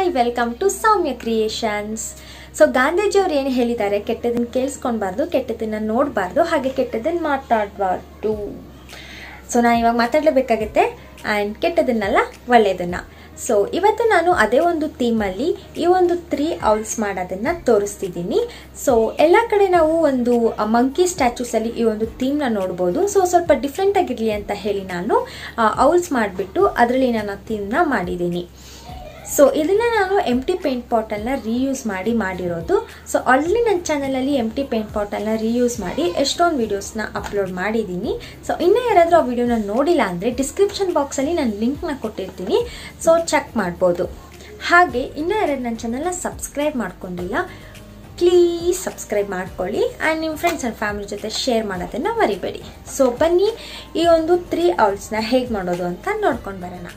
hi welcome to Soumya creations so ಗಾಂಧೀಜಿಯವ್ರು ಏನು ಹೇಳಿದ್ದಾರೆ ಕೆಟ್ಟದನ್ನು ಕೇಳಿಸ್ಕೊಳ್ಬಾರ್ದು ಕೆಟ್ಟದನ್ನು ನೋಡಬಾರ್ದು ಹಾಗೆ ಕೆಟ್ಟದನ್ನು ಮಾತಾಡಬಾರ್ದು ಸೊ ನಾನು ಇವಾಗ ಮಾತಾಡಲೇಬೇಕಾಗುತ್ತೆ ಆ್ಯಂಡ್ ಕೆಟ್ಟದನ್ನಲ್ಲ ಒಳ್ಳೆಯದನ್ನು ಸೊ ಇವತ್ತು ನಾನು ಅದೇ ಒಂದು ಥೀಮಲ್ಲಿ ಈ ಒಂದು ತ್ರೀ ಔಲ್ಸ್ ಮಾಡೋದನ್ನು ತೋರಿಸ್ತಿದ್ದೀನಿ ಸೊ ಎಲ್ಲ ಕಡೆ ನಾವು ಒಂದು ಮಂಕಿ ಸ್ಟ್ಯಾಚ್ಯೂಸಲ್ಲಿ ಈ ಒಂದು ಥೀಮ್ನ ನೋಡ್ಬೋದು ಸೊ ಸ್ವಲ್ಪ ಡಿಫ್ರೆಂಟ್ ಆಗಿರಲಿ ಅಂತ ಹೇಳಿ ನಾನು ಔಲ್ಸ್ ಮಾಡಿಬಿಟ್ಟು ಅದರಲ್ಲಿ ನಾನು ಆ ಥೀಮ್ನ ಮಾಡಿದ್ದೀನಿ ಸೊ ಇದನ್ನು ನಾನು ಎಮ್ ಟಿ ಪೇಂಟ್ ಪಾಟಲ್ನ ರೀಯೂಸ್ ಮಾಡಿ ಮಾಡಿರೋದು ಸೊ ಆಲ್ರೆಡಿ ನನ್ನ ಚಾನಲಲ್ಲಿ ಎಮ್ ಟಿ ಪೇಂಟ್ ಪಾಟಲ್ನ ರೀಯೂಸ್ ಮಾಡಿ ಎಷ್ಟೊಂದು ವೀಡಿಯೋಸ್ನ ಅಪ್ಲೋಡ್ ಮಾಡಿದ್ದೀನಿ ಸೊ ಇನ್ನೂ ಯಾರಾದರೂ ಆ ವಿಡಿಯೋನ ನೋಡಿಲ್ಲ ಅಂದರೆ ಡಿಸ್ಕ್ರಿಪ್ಷನ್ ಬಾಕ್ಸಲ್ಲಿ ನಾನು ಲಿಂಕ್ನ ಕೊಟ್ಟಿರ್ತೀನಿ ಸೊ ಚೆಕ್ ಮಾಡ್ಬೋದು ಹಾಗೆ ಇನ್ನೂ ಯಾರಾದ್ರು ನನ್ನ ಚಾನಲ್ನ ಸಬ್ಸ್ಕ್ರೈಬ್ ಮಾಡ್ಕೊಂಡಿಲ್ಲ ಪ್ಲೀಸ್ ಸಬ್ಸ್ಕ್ರೈಬ್ ಮಾಡ್ಕೊಳ್ಳಿ ಆ್ಯಂಡ್ ನಿಮ್ಮ ಫ್ರೆಂಡ್ಸ್ ಆ್ಯಂಡ್ ಫ್ಯಾಮಿಲಿ ಜೊತೆ ಶೇರ್ ಮಾಡೋದನ್ನು ಮರಿಬೇಡಿ ಸೊ ಬನ್ನಿ ಈ ಒಂದು ತ್ರೀ ಔಲ್ಸ್ನ ಹೇಗೆ ಮಾಡೋದು ಅಂತ ನೋಡ್ಕೊಂಡು ಬರೋಣ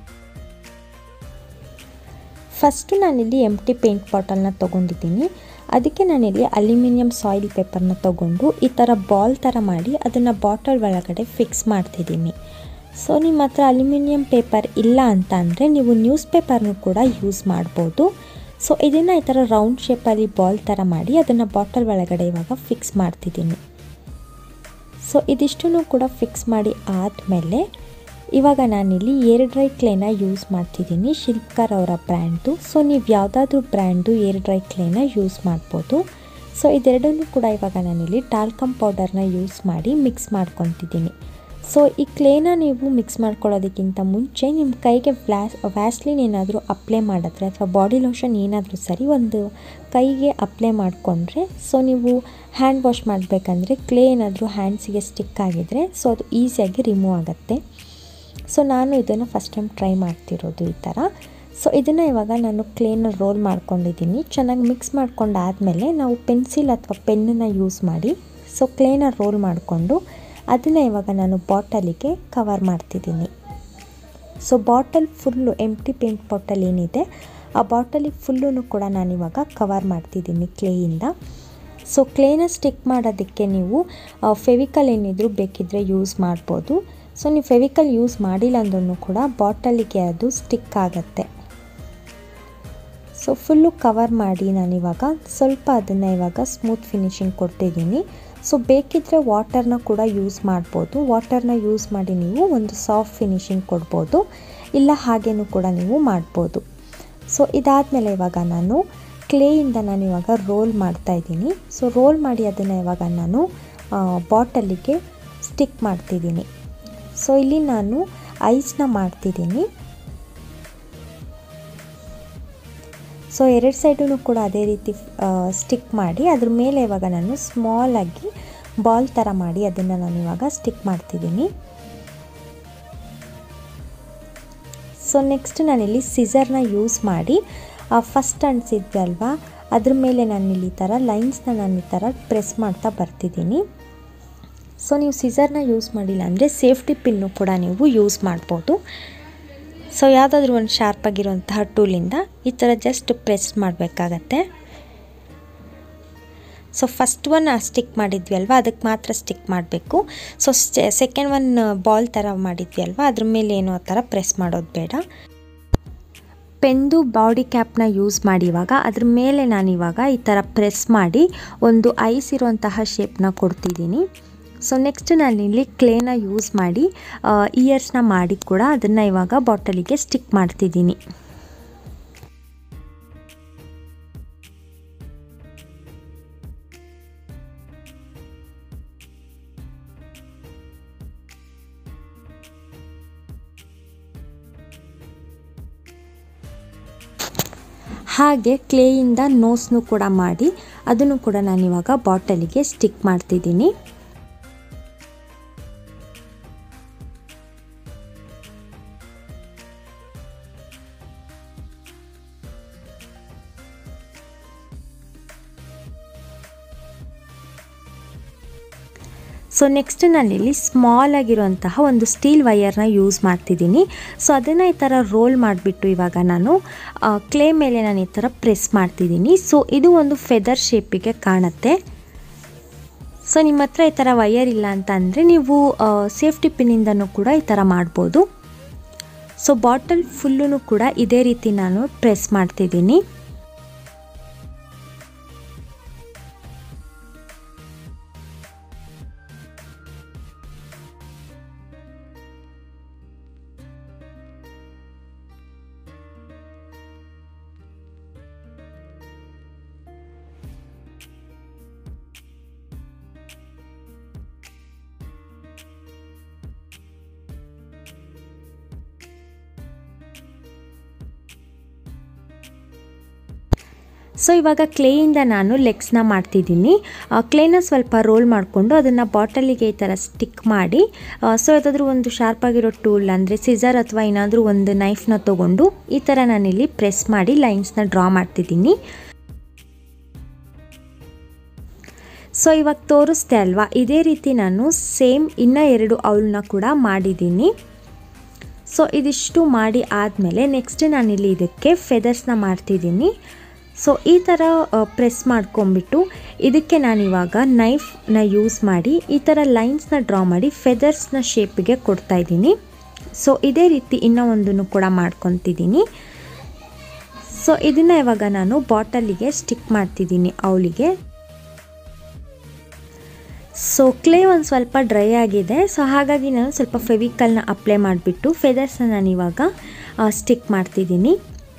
ಫಸ್ಟು ನಾನಿಲ್ಲಿ ಎಮ್ ಟಿ ಪೇಂಟ್ ಬಾಟಲ್ನ ತೊಗೊಂಡಿದ್ದೀನಿ ಅದಕ್ಕೆ ನಾನಿಲ್ಲಿ ಅಲ್ಯೂಮಿನಿಯಂ ಸಾಯಿಲ್ ಪೇಪರ್ನ ತೊಗೊಂಡು ಈ ಥರ ಬಾಲ್ ಥರ ಮಾಡಿ ಅದನ್ನು ಬಾಟಲ್ ಒಳಗಡೆ ಫಿಕ್ಸ್ ಮಾಡ್ತಿದ್ದೀನಿ ಸೊ ನಿಮ್ಮ ಹತ್ರ ಅಲ್ಯೂಮಿನಿಯಂ ಪೇಪರ್ ಇಲ್ಲ ಅಂತ ಅಂದರೆ ನೀವು ನ್ಯೂಸ್ ಪೇಪರ್ನು ಕೂಡ ಯೂಸ್ ಮಾಡ್ಬೋದು ಸೊ ಇದನ್ನು ಈ ಥರ ರೌಂಡ್ ಶೇಪಲ್ಲಿ ಬಾಲ್ ಥರ ಮಾಡಿ ಅದನ್ನು ಬಾಟಲ್ ಒಳಗಡೆ ಇವಾಗ ಫಿಕ್ಸ್ ಮಾಡ್ತಿದ್ದೀನಿ ಸೊ ಇದಿಷ್ಟನ್ನು ಕೂಡ ಫಿಕ್ಸ್ ಮಾಡಿ ಆದಮೇಲೆ ಇವಾಗ ನಾನಿಲ್ಲಿ ಏರ್ ಡ್ರೈ ಕ್ಲೇನ ಯೂಸ್ ಮಾಡ್ತಿದ್ದೀನಿ ಶಿಲ್ಪ್ಕರ್ ಅವರ ಬ್ರ್ಯಾಂಡು ಸೊ ನೀವು ಯಾವುದಾದ್ರೂ ಬ್ರ್ಯಾಂಡು ಏರ್ ಡ್ರೈ ಕ್ಲೇನ ಯೂಸ್ ಮಾಡ್ಬೋದು ಸೊ ಇದೆರಡನ್ನೂ ಕೂಡ ಇವಾಗ ನಾನಿಲ್ಲಿ ಟಾಲ್ಕಮ್ ಪೌಡರ್ನ ಯೂಸ್ ಮಾಡಿ ಮಿಕ್ಸ್ ಮಾಡ್ಕೊತಿದ್ದೀನಿ ಸೊ ಈ ಕ್ಲೇನ ನೀವು ಮಿಕ್ಸ್ ಮಾಡ್ಕೊಳ್ಳೋದಕ್ಕಿಂತ ಮುಂಚೆ ನಿಮ್ಮ ಕೈಗೆ ವ್ಯಾಸ್ ವ್ಯಾಸ್ಲಿನ್ ಏನಾದರೂ ಅಪ್ಲೈ ಮಾಡಿದ್ರೆ ಅಥವಾ ಬಾಡಿ ಲೋಷನ್ ಏನಾದರೂ ಸರಿ ಒಂದು ಕೈಗೆ ಅಪ್ಲೈ ಮಾಡಿಕೊಂಡ್ರೆ ಸೊ ನೀವು ಹ್ಯಾಂಡ್ ವಾಶ್ ಮಾಡಬೇಕಂದ್ರೆ ಕ್ಲೇ ಏನಾದರೂ ಹ್ಯಾಂಡ್ಸಿಗೆ ಸ್ಟಿಕ್ ಆಗಿದ್ರೆ ಸೊ ಅದು ಈಸಿಯಾಗಿ ರಿಮೂವ್ ಆಗುತ್ತೆ ಸೊ ನಾನು ಇದನ್ನು ಫಸ್ಟ್ ಟೈಮ್ ಟ್ರೈ ಮಾಡ್ತಿರೋದು ಈ ಥರ ಸೊ ಇದನ್ನು ಇವಾಗ ನಾನು ಕ್ಲೇನ ರೋಲ್ ಮಾಡ್ಕೊಂಡಿದ್ದೀನಿ ಚೆನ್ನಾಗಿ ಮಿಕ್ಸ್ ಮಾಡ್ಕೊಂಡಾದಮೇಲೆ ನಾವು ಪೆನ್ಸಿಲ್ ಅಥವಾ ಪೆನ್ನನ್ನು ಯೂಸ್ ಮಾಡಿ ಸೊ ಕ್ಲೇನ ರೋಲ್ ಮಾಡಿಕೊಂಡು ಅದನ್ನು ಇವಾಗ ನಾನು ಬಾಟಲಿಗೆ ಕವರ್ ಮಾಡ್ತಿದ್ದೀನಿ so bottle full empty paint bottle ಏನಿದೆ ಆ ಬಾಟಲಿಗೆ ಫುಲ್ಲೂ ಕೂಡ ನಾನಿವಾಗ ಕವರ್ ಮಾಡ್ತಿದ್ದೀನಿ ಕ್ಲೇಯಿಂದ ಸೊ ಕ್ಲೇನ ಸ್ಟಿಕ್ ಮಾಡೋದಕ್ಕೆ ನೀವು ಫೆವಿಕಲ್ ಏನಿದ್ರು ಬೇಕಿದ್ದರೆ ಯೂಸ್ ಮಾಡ್ಬೋದು ಸೊ ನೀವು ಫೆವಿಕಲ್ ಯೂಸ್ ಮಾಡಿಲ್ಲ ಅಂದ್ರೂ ಕೂಡ ಬಾಟಲಿಗೆ ಅದು ಸ್ಟಿಕ್ ಆಗುತ್ತೆ ಸೊ ಫುಲ್ಲು ಕವರ್ ಮಾಡಿ ನಾನಿವಾಗ ಸ್ವಲ್ಪ ಅದನ್ನು ಇವಾಗ ಸ್ಮೂತ್ ಫಿನಿಶಿಂಗ್ ಕೊಡ್ತಿದ್ದೀನಿ ಸೊ ಬೇಕಿದ್ದರೆ ವಾಟರ್ನ ಕೂಡ ಯೂಸ್ ಮಾಡ್ಬೋದು ವಾಟರ್ನ ಯೂಸ್ ಮಾಡಿ ನೀವು ಒಂದು ಸಾಫ್ಟ್ ಫಿನಿಶಿಂಗ್ ಕೊಡ್ಬೋದು ಇಲ್ಲ ಹಾಗೇನೂ ಕೂಡ ನೀವು ಮಾಡ್ಬೋದು ಸೊ ಇದಾದಮೇಲೆ ಇವಾಗ ನಾನು ಕ್ಲೇಯಿಂದ ನಾನು ಇವಾಗ ರೋಲ್ ಮಾಡ್ತಾಯಿದ್ದೀನಿ ಸೊ ರೋಲ್ ಮಾಡಿ ಅದನ್ನು ಇವಾಗ ನಾನು ಬಾಟಲಿಗೆ ಸ್ಟಿಕ್ ಮಾಡ್ತಿದ್ದೀನಿ ಸೊ ಇಲ್ಲಿ ನಾನು ಐಸ್ನ ಮಾಡ್ತಿದ್ದೀನಿ ಸೊ ಎರಡು ಸೈಡೂ ಕೂಡ ಅದೇ ರೀತಿ ಸ್ಟಿಕ್ ಮಾಡಿ ಅದ್ರ ಮೇಲೆ ಇವಾಗ ನಾನು ಸ್ಮಾಲಾಗಿ ಬಾಲ್ ಥರ ಮಾಡಿ ಅದನ್ನು ನಾನು ಇವಾಗ ಸ್ಟಿಕ್ ಮಾಡ್ತಿದ್ದೀನಿ ಸೊ ನೆಕ್ಸ್ಟ್ ನಾನಿಲ್ಲಿ ಸಿಸರ್ನ ಯೂಸ್ ಮಾಡಿ ಫಸ್ಟ್ ಅನಿಸಿದ್ವಿ ಅಲ್ವಾ ಅದ್ರ ಮೇಲೆ ನಾನಿಲ್ಲಿ ಈ ಥರ ಲೈನ್ಸ್ನ ನಾನು ಈ ಥರ ಪ್ರೆಸ್ ಮಾಡ್ತಾ ಬರ್ತಿದ್ದೀನಿ ಸೊ ನೀವು ಸಿಸರ್ನ ಯೂಸ್ ಮಾಡಿಲ್ಲ ಅಂದರೆ ಸೇಫ್ಟಿ ಪಿನ್ನು ಕೂಡ ನೀವು ಯೂಸ್ ಮಾಡ್ಬೋದು ಸೊ ಯಾವುದಾದ್ರೂ ಒಂದು ಶಾರ್ಪಾಗಿರುವಂತಹ ಟೂಲಿಂದ ಈ ಥರ ಜಸ್ಟ್ ಪ್ರೆಸ್ ಮಾಡಬೇಕಾಗತ್ತೆ ಸೊ ಫಸ್ಟ್ ಒನ್ ಸ್ಟಿಕ್ ಮಾಡಿದ್ವಿ ಅಲ್ವಾ ಅದಕ್ಕೆ ಮಾತ್ರ ಸ್ಟಿಕ್ ಮಾಡಬೇಕು ಸೊ ಸೆಕೆಂಡ್ ಒನ್ ಬಾಲ್ ಥರ ಮಾಡಿದ್ವಿ ಅಲ್ವಾ ಅದ್ರ ಮೇಲೆ ಏನೋ ಆ ಥರ ಪ್ರೆಸ್ ಮಾಡೋದು ಬೇಡ ಪೆಂದು ಬಾಡಿ ಕ್ಯಾಪ್ನ ಯೂಸ್ ಮಾಡಿ ಇವಾಗ ಅದ್ರ ಮೇಲೆ ನಾನಿವಾಗ ಈ ಥರ ಪ್ರೆಸ್ ಮಾಡಿ ಒಂದು ಐಸ್ ಇರುವಂತಹ ಶೇಪ್ನ ಕೊಡ್ತಿದ್ದೀನಿ ಸೊ ನೆಕ್ಸ್ಟ್ ನಾನಿಲ್ಲಿ ಕ್ಲೇನ ಯೂಸ್ ಮಾಡಿ ಇಯರ್ಸ್ನ ಮಾಡಿ ಕೂಡ ಅದನ್ನು ಇವಾಗ ಬಾಟಲಿಗೆ ಸ್ಟಿಕ್ ಮಾಡ್ತಿದ್ದೀನಿ ಹಾಗೆ ಕ್ಲೇಯಿಂದ ನೋಸ್ನು ಕೂಡ ಮಾಡಿ ಅದನ್ನು ಕೂಡ ನಾನಿವಾಗ ಬಾಟಲಿಗೆ ಸ್ಟಿಕ್ ಮಾಡ್ತಿದ್ದೀನಿ ಸೊ ನೆಕ್ಸ್ಟ್ ನಾನಿಲ್ಲಿ ಸ್ಮಾಲ್ ಆಗಿರುವಂತಹ ಒಂದು ಸ್ಟೀಲ್ ವಯರ್ನ ಯೂಸ್ ಮಾಡ್ತಿದ್ದೀನಿ ಸೊ ಅದನ್ನು ಈ ಥರ ರೋಲ್ ಮಾಡಿಬಿಟ್ಟು ಇವಾಗ ನಾನು ಕ್ಲೇ ಮೇಲೆ ನಾನು ಈ ಥರ ಪ್ರೆಸ್ ಮಾಡ್ತಿದ್ದೀನಿ ಸೊ ಇದು ಒಂದು ಫೆದರ್ ಶೇಪಿಗೆ ಕಾಣುತ್ತೆ ಸೊ ನಿಮ್ಮ ಹತ್ರ ಈ ಥರ ವಯರ್ ಇಲ್ಲ ಅಂತ ಅಂದರೆ ನೀವು ಸೇಫ್ಟಿ ಪಿನ್ನಿಂದನೂ ಕೂಡ ಈ ಥರ ಮಾಡ್ಬೋದು ಸೊ ಬಾಟಲ್ ಫುಲ್ಲೂ ಕೂಡ ಇದೇ ರೀತಿ ನಾನು ಪ್ರೆಸ್ ಮಾಡ್ತಿದ್ದೀನಿ ಸೊ ಇವಾಗ ಕ್ಲೇಯಿಂದ ನಾನು ಲೆಗ್ಸ್ನ ಮಾಡ್ತಿದ್ದೀನಿ ಕ್ಲೇನ ಸ್ವಲ್ಪ ರೋಲ್ ಮಾಡಿಕೊಂಡು ಅದನ್ನು ಬಾಟಲಿಗೆ ಈ ಥರ ಸ್ಟಿಕ್ ಮಾಡಿ ಸೊ ಯಾವುದಾದ್ರೂ ಒಂದು ಶಾರ್ಪ್ ಆಗಿರೋ ಟೂಲ್ ಅಂದರೆ ಸಿಸರ್ ಅಥವಾ ಏನಾದರೂ ಒಂದು ನೈಫ್ನ ತೊಗೊಂಡು ಈ ಥರ ನಾನಿಲ್ಲಿ ಪ್ರೆಸ್ ಮಾಡಿ ಲೈನ್ಸ್ನ ಡ್ರಾ ಮಾಡ್ತಿದ್ದೀನಿ ಸೊ ಇವಾಗ ತೋರಿಸ್ದೆ ಅಲ್ವಾ ಇದೇ ರೀತಿ ನಾನು ಸೇಮ್ ಇನ್ನೂ ಎರಡು ಔಲ್ನ ಕೂಡ ಮಾಡಿದ್ದೀನಿ ಸೊ ಇದಿಷ್ಟು ಮಾಡಿ ಆದಮೇಲೆ ನೆಕ್ಸ್ಟ್ ನಾನಿಲ್ಲಿ ಇದಕ್ಕೆ ಫೆದರ್ಸ್ನ ಮಾಡ್ತಿದ್ದೀನಿ ಸೊ ಈ ಥರ ಪ್ರೆಸ್ ಮಾಡ್ಕೊಂಬಿಟ್ಟು ಇದಕ್ಕೆ ನಾನಿವಾಗ ನೈಫ್ನ ಯೂಸ್ ಮಾಡಿ ಈ ಥರ ಲೈನ್ಸ್ನ ಡ್ರಾ ಮಾಡಿ ಫೆದರ್ಸ್ನ ಶೇಪಿಗೆ ಕೊಡ್ತಾಯಿದ್ದೀನಿ ಸೊ ಇದೇ ರೀತಿ ಇನ್ನೂ ಒಂದನ್ನು ಕೂಡ ಮಾಡ್ಕೊತಿದ್ದೀನಿ ಸೊ ಇದನ್ನು ಇವಾಗ ನಾನು ಬಾಟಲಿಗೆ ಸ್ಟಿಕ್ ಮಾಡ್ತಿದ್ದೀನಿ ಅವಳಿಗೆ ಸೊ ಕ್ಲೇ ಒಂದು ಸ್ವಲ್ಪ ಡ್ರೈ ಆಗಿದೆ ಸೊ ಹಾಗಾಗಿ ನಾನು ಸ್ವಲ್ಪ ಫೆವಿಕಲ್ನ ಅಪ್ಲೈ ಮಾಡಿಬಿಟ್ಟು ಫೆದರ್ಸ್ನ ನಾನು ಇವಾಗ ಸ್ಟಿಕ್ ಮಾಡ್ತಿದ್ದೀನಿ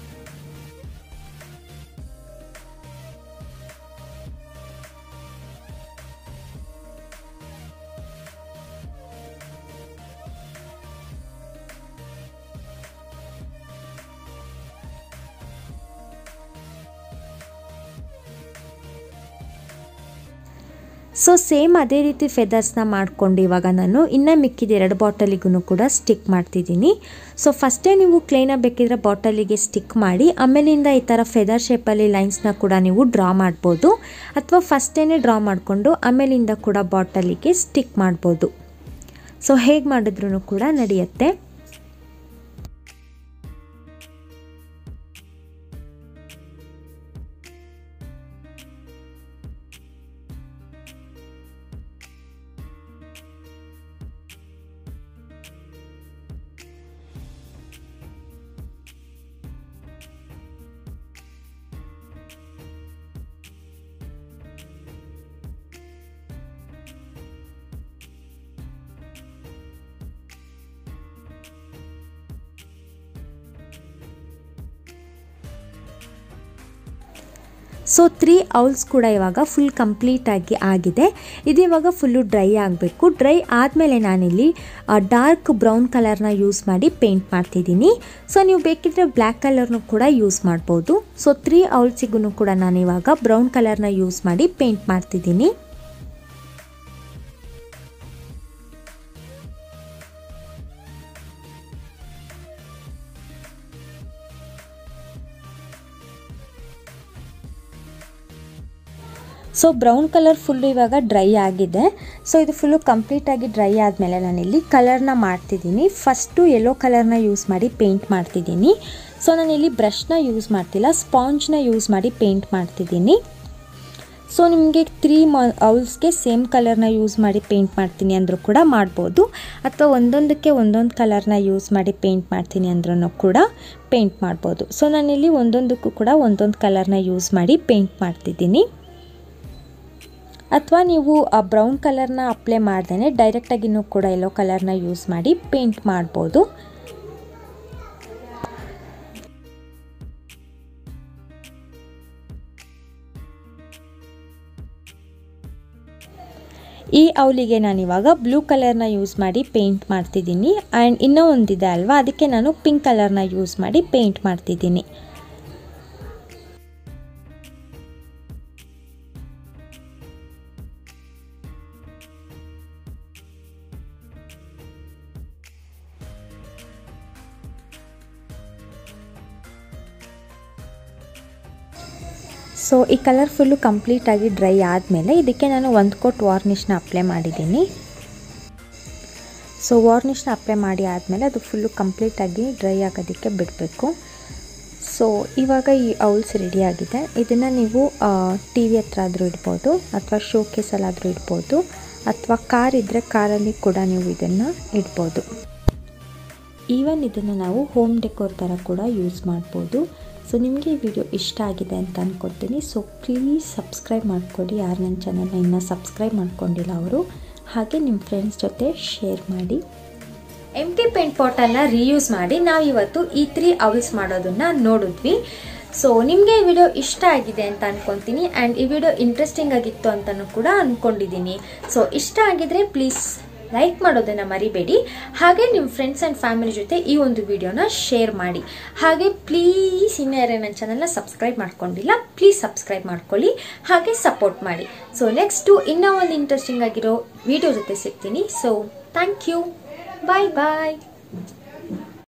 ಸೊ ಸೇಮ್ ಅದೇ ರೀತಿ ಫೆದರ್ಸ್ನ ಮಾಡಿಕೊಂಡು ಇವಾಗ ನಾನು ಇನ್ನೂ ಮಿಕ್ಕಿದ ಎರಡು ಬಾಟಲಿಗೂ ಕೂಡ ಸ್ಟಿಕ್ ಮಾಡ್ತಿದ್ದೀನಿ ಸೊ ಫಸ್ಟೇ ನೀವು ಕ್ಲೇನ ಬೇಕಿದ್ರೆ ಬಾಟಲಿಗೆ ಸ್ಟಿಕ್ ಮಾಡಿ ಆಮೇಲಿಂದ ಈ ಥರ ಫೆದರ್ ಶೇಪಲ್ಲಿ ಲೈನ್ಸ್ನ ಕೂಡ ನೀವು ಡ್ರಾ ಮಾಡ್ಬೋದು ಅಥವಾ ಫಸ್ಟೇ ಡ್ರಾ ಮಾಡಿಕೊಂಡು ಆಮೇಲಿಂದ ಕೂಡ ಬಾಟಲಿಗೆ ಸ್ಟಿಕ್ ಮಾಡ್ಬೋದು ಸೊ ಹೇಗೆ ಮಾಡಿದ್ರೂ ಕೂಡ ನಡೆಯುತ್ತೆ ಸೊ ತ್ರೀ ಔಲ್ಸ್ ಕೂಡ ಇವಾಗ ಫುಲ್ ಕಂಪ್ಲೀಟಾಗಿ ಆಗಿದೆ ಇದು ಇವಾಗ ಫುಲ್ಲು ಡ್ರೈ ಆಗಬೇಕು ಡ್ರೈ ಆದಮೇಲೆ ನಾನಿಲ್ಲಿ ಡಾರ್ಕ್ ಬ್ರೌನ್ ಕಲರ್ನ ಯೂಸ್ ಮಾಡಿ ಪೇಂಟ್ ಮಾಡ್ತಿದ್ದೀನಿ ಸೊ ನೀವು ಬೇಕಿದ್ರೆ ಬ್ಲ್ಯಾಕ್ ಕಲರ್ನು ಕೂಡ ಯೂಸ್ ಮಾಡ್ಬೋದು ಸೊ ತ್ರೀ ಔಲ್ಸಿಗೂ ಕೂಡ ನಾನು ಇವಾಗ ಬ್ರೌನ್ ಕಲರ್ನ ಯೂಸ್ ಮಾಡಿ ಪೇಂಟ್ ಮಾಡ್ತಿದ್ದೀನಿ ಸೊ ಬ್ರೌನ್ ಕಲರ್ ಫುಲ್ಲು ಇವಾಗ ಡ್ರೈ ಆಗಿದೆ ಸೊ ಇದು ಫುಲ್ಲು ಕಂಪ್ಲೀಟಾಗಿ ಡ್ರೈ ಆದಮೇಲೆ ನಾನಿಲ್ಲಿ ಕಲರ್ನ ಮಾಡ್ತಿದ್ದೀನಿ ಫಸ್ಟು ಯೆಲ್ಲೋ ಕಲರ್ನ ಯೂಸ್ ಮಾಡಿ ಪೇಂಟ್ ಮಾಡ್ತಿದ್ದೀನಿ ಸೊ ನಾನಿಲ್ಲಿ ಬ್ರಷ್ನ ಯೂಸ್ ಮಾಡ್ತಿಲ್ಲ ಸ್ಪಾಂಜ್ನ ಯೂಸ್ ಮಾಡಿ ಪೇಂಟ್ ಮಾಡ್ತಿದ್ದೀನಿ ಸೊ ನಿಮಗೆ ತ್ರೀ ಮ ಔಲ್ಸ್ಗೆ ಸೇಮ್ ಕಲರ್ನ ಯೂಸ್ ಮಾಡಿ ಪೇಂಟ್ ಮಾಡ್ತೀನಿ ಅಂದರೂ ಕೂಡ ಮಾಡ್ಬೋದು ಅಥವಾ ಒಂದೊಂದಕ್ಕೆ ಒಂದೊಂದು ಕಲರ್ನ ಯೂಸ್ ಮಾಡಿ ಪೇಂಟ್ ಮಾಡ್ತೀನಿ ಅಂದ್ರೂ ಕೂಡ ಪೇಂಟ್ ಮಾಡ್ಬೋದು ಸೊ ನಾನಿಲ್ಲಿ ಒಂದೊಂದಕ್ಕೂ ಕೂಡ ಒಂದೊಂದು ಕಲರ್ನ ಯೂಸ್ ಮಾಡಿ ಪೇಂಟ್ ಮಾಡ್ತಿದ್ದೀನಿ ಅಥವಾ ನೀವು ಆ ಬ್ರೌನ್ ಕಲರ್ನ ಅಪ್ಲೈ ಮಾಡ್ದೇ ಡೈರೆಕ್ಟಾಗಿನೂ ಕೂಡ ಎಲ್ಲೋ ಕಲರ್ನ ಯೂಸ್ ಮಾಡಿ ಪೇಂಟ್ ಮಾಡ್ಬೋದು ಈ ಔಲಿಗೆ ನಾನಿವಾಗ ಬ್ಲೂ ಕಲರ್ನ ಯೂಸ್ ಮಾಡಿ ಪೇಂಟ್ ಮಾಡ್ತಿದ್ದೀನಿ ಆ್ಯಂಡ್ ಇನ್ನೂ ಒಂದಿದೆ ಅಲ್ವಾ ಅದಕ್ಕೆ ನಾನು ಪಿಂಕ್ ಕಲರ್ನ ಯೂಸ್ ಮಾಡಿ ಪೇಂಟ್ ಮಾಡ್ತಿದ್ದೀನಿ ಸೊ ಈ ಕಲರ್ ಫುಲ್ಲು ಕಂಪ್ಲೀಟಾಗಿ ಡ್ರೈ ಆದಮೇಲೆ ಇದಕ್ಕೆ ನಾನು ಒಂದು ಕೋಟ್ ವಾರ್ನಿಷ್ನ ಅಪ್ಲೈ ಮಾಡಿದ್ದೀನಿ ಸೊ ವಾರ್ನಿಷ್ನ ಅಪ್ಲೈ ಮಾಡಿ ಆದಮೇಲೆ ಅದು ಫುಲ್ಲು ಕಂಪ್ಲೀಟಾಗಿ ಡ್ರೈ ಆಗೋದಕ್ಕೆ ಬಿಡಬೇಕು ಸೊ ಇವಾಗ ಈ ಔಲ್ಸ್ ರೆಡಿಯಾಗಿದೆ ಇದನ್ನು ನೀವು ಟಿ ವಿ ಹತ್ರ ಆದರೂ ಇಡ್ಬೋದು ಅಥವಾ ಶೋ ಕೇಸಲ್ಲಾದರೂ ಇಡ್ಬೋದು ಅಥವಾ ಕಾರ್ ಇದ್ದರೆ ಕಾರಲ್ಲಿ ಕೂಡ ನೀವು ಇದನ್ನು ಇಡ್ಬೋದು ಈವನ್ ಇದನ್ನು ನಾವು ಹೋಮ್ ಡೆಕೋರ್ ಥರ ಕೂಡ ಯೂಸ್ ಮಾಡ್ಬೋದು ಸೊ ನಿಮಗೆ ಈ ವಿಡಿಯೋ ಇಷ್ಟ ಆಗಿದೆ ಅಂತ ಅನ್ಕೊತೀನಿ ಸೊ ಪ್ಲೀಸ್ ಸಬ್ಸ್ಕ್ರೈಬ್ ಮಾಡ್ಕೊಳ್ಳಿ ಯಾರು ನನ್ನ ಚಾನಲ್ನ ಇನ್ನೂ ಸಬ್ಸ್ಕ್ರೈಬ್ ಮಾಡ್ಕೊಂಡಿಲ್ಲ ಅವರು ಹಾಗೆ ನಿಮ್ಮ ಫ್ರೆಂಡ್ಸ್ ಜೊತೆ ಶೇರ್ ಮಾಡಿ ಎಮ್ ಟಿ ಪೇಂಟ್ ಪಾಟನ್ನು ರೀಯೂಸ್ ಮಾಡಿ ನಾವು ಇವತ್ತು ಈ ತ್ರೀ ಅವಲ್ಸ್ ಮಾಡೋದನ್ನ ನೋಡಿದ್ವಿ ಸೊ ನಿಮಗೆ ಈ ವಿಡಿಯೋ ಇಷ್ಟ ಆಗಿದೆ ಅಂತ ಅನ್ಕೊಂತೀನಿ ಆ್ಯಂಡ್ ಈ ವಿಡಿಯೋ ಇಂಟ್ರೆಸ್ಟಿಂಗ್ ಆಗಿತ್ತು ಅಂತಲೂ ಕೂಡ ಅಂದ್ಕೊಂಡಿದ್ದೀನಿ ಸೊ ಇಷ್ಟ ಆಗಿದ್ರೆ ಪ್ಲೀಸ್ ಲೈಕ್ ಮಾಡೋದನ್ನು ಮರಿಬೇಡಿ ಹಾಗೆ ನಿಮ್ಮ ಫ್ರೆಂಡ್ಸ್ ಆ್ಯಂಡ್ ಫ್ಯಾಮಿಲಿ ಜೊತೆ ಈ ಒಂದು ವಿಡಿಯೋನ ಶೇರ್ ಮಾಡಿ ಹಾಗೆ ಪ್ಲೀಸ್ ಇನ್ನೂ ಯಾರೇ ನನ್ನ ಚಾನಲ್ನ ಸಬ್ಸ್ಕ್ರೈಬ್ ಮಾಡ್ಕೊಂಡಿಲ್ಲ ಪ್ಲೀಸ್ ಸಬ್ಸ್ಕ್ರೈಬ್ ಮಾಡ್ಕೊಳ್ಳಿ ಹಾಗೆ ಸಪೋರ್ಟ್ ಮಾಡಿ ಸೊ ನೆಕ್ಸ್ಟು ಇನ್ನೂ ಒಂದು ಇಂಟ್ರೆಸ್ಟಿಂಗ್ ಆಗಿರೋ ವಿಡಿಯೋ ಜೊತೆ ಸಿಗ್ತೀನಿ so thank you bye bye